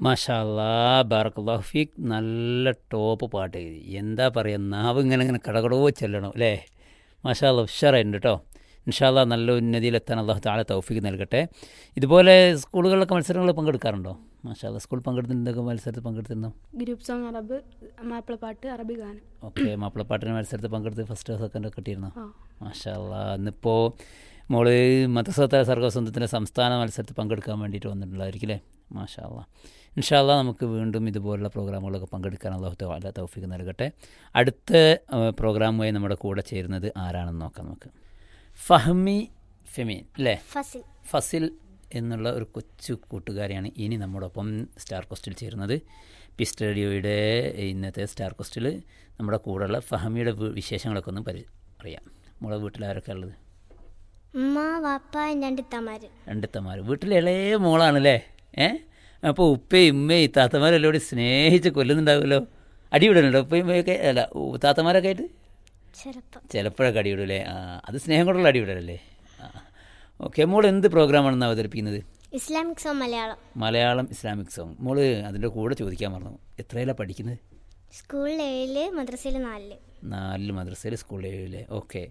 മാഷാല്ലാ ബാറക്കല്ലാഹു ഫീഖ് നല്ല ടോപ്പ് പാട്ട് എഴുതി എന്താ പറയുക നാവ് ഇങ്ങനെ ഇങ്ങനെ കടകടോ ചെല്ലണം അല്ലേ മാഷാല്ല ഉഷാറായിട്ടുണ്ട് കേട്ടോ ഇൻഷാല്ല നല്ല ഉന്നതിയിലെത്താൻ അള്ളാഹു താഴെ തൗഫീഖ് നൽകട്ടെ ഇതുപോലെ സ്കൂളുകളിലൊക്കെ മത്സരങ്ങൾ പങ്കെടുക്കാറുണ്ടോ മാഷാല്ല സ്കൂൾ പങ്കെടുത്തിട്ടുണ്ടെങ്കിൽ മത്സരത്തിൽ പങ്കെടുത്തിരുന്നോ ഗ്രൂപ്പ് സോങ് അറബ് മാപ്പിളപ്പാട്ട് അറബി ഗാനം ഓക്കെ മാപ്പിളപ്പാട്ടിന് മത്സരത്തിൽ പങ്കെടുത്ത് ഫസ്റ്റ് സെക്കൻഡ് ഒക്കെ കിട്ടിയിരുന്നോ ആ മാഷാല്ല ഇന്നിപ്പോൾ മോള് മതസ്വത്ത സർഗവസന്തത്തിൻ്റെ സംസ്ഥാന മത്സരത്തിൽ പങ്കെടുക്കാൻ വേണ്ടിയിട്ട് വന്നിട്ടുള്ളതായിരിക്കും അല്ലേ മാഷാല്ല ഇൻഷാല്ല നമുക്ക് വീണ്ടും ഇതുപോലുള്ള പ്രോഗ്രാമുകളൊക്കെ പങ്കെടുക്കാൻ അള്ളാഹു താല തൗഫീഖ് നൽകട്ടെ അടുത്ത ഏഹ്, പ്രോഗ്രാമുമായി നമ്മുടെ കൂടെ ചേരുന്നത് ആരാണെന്ന് നോക്കാം നമുക്ക് ഫഹ്മി ഫെമീൻ അല്ലേ ഫസിൽ ഫസിൽ എന്നുള്ള ഒരു കൊച്ചു കൂട്ടുകാരിയാണ് ഇനി നമ്മോടൊപ്പം സ്റ്റാർ കോസ്റ്റിൽ ചേരുന്നത് പിസ് റേഡിയോയുടെ ഇന്നത്തെ സ്റ്റാർ കോസ്റ്റിൽ നമ്മുടെ കൂടെയുള്ള ഫഹമിയുടെ വീ- വിശേഷങ്ങളൊക്കെ ഒന്ന് പരി അറിയാം നമ്മളെ വീട്ടിൽ ആരൊക്കെ ഉള്ളത് ഉമ്മ വാപ്പ രണ്ട് തമാര് രണ്ടിത്തമാർ വീട്ടിലെ ഇളയ മോളാണല്ലേ ഏ അപ്പോൾ ഉപ്പയും ഉമ്മയും താത്തമാരെല്ലാം കൂടി സ്നേഹിച്ച് കൊല്ലുന്നുണ്ടാവുമല്ലോ അടിവിടുന്നുണ്ടോ ഉപ്പയും ഉമ്മയൊക്കെ അല്ല ഉ- താത്തമാരൊക്കെ ആയിട്ട് ചെറുപ്പം ചിലപ്പോഴൊക്കെ അടിവിടൂലേ ആ അത് സ്നേഹം കൊണ്ടുള്ള അടിവിടലല്ലേ ആ ഓക്കെ മോൾ എന്ത് പ്രോഗ്രാമാണെന്ന് അവതരിപ്പിക്കുന്നത് Islamic song Malayalam Malayalam Islamic song മോള് അതിൻ്റെ കൂടെ ചോദിക്കാൻ മറന്നു എത്രയിലാണ് പഠിക്കുന്നത് സ്കൂളിൽ ഏഴില് മദ്രസയിൽ നാലില് നാലിൽ മദ്രസയിൽ സ്കൂളിൽ ഏഴിലെ ഓക്കെ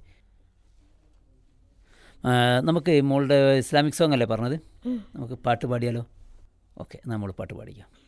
നമുക്ക് മോളുടെ ഇസ്ലാമിക് സോങ് അല്ലേ പറഞ്ഞത് നമുക്ക് പാട്ട് പാടിയാലോ ഓക്കെ നമ്മൾ പാട്ട് പാടിക്കാം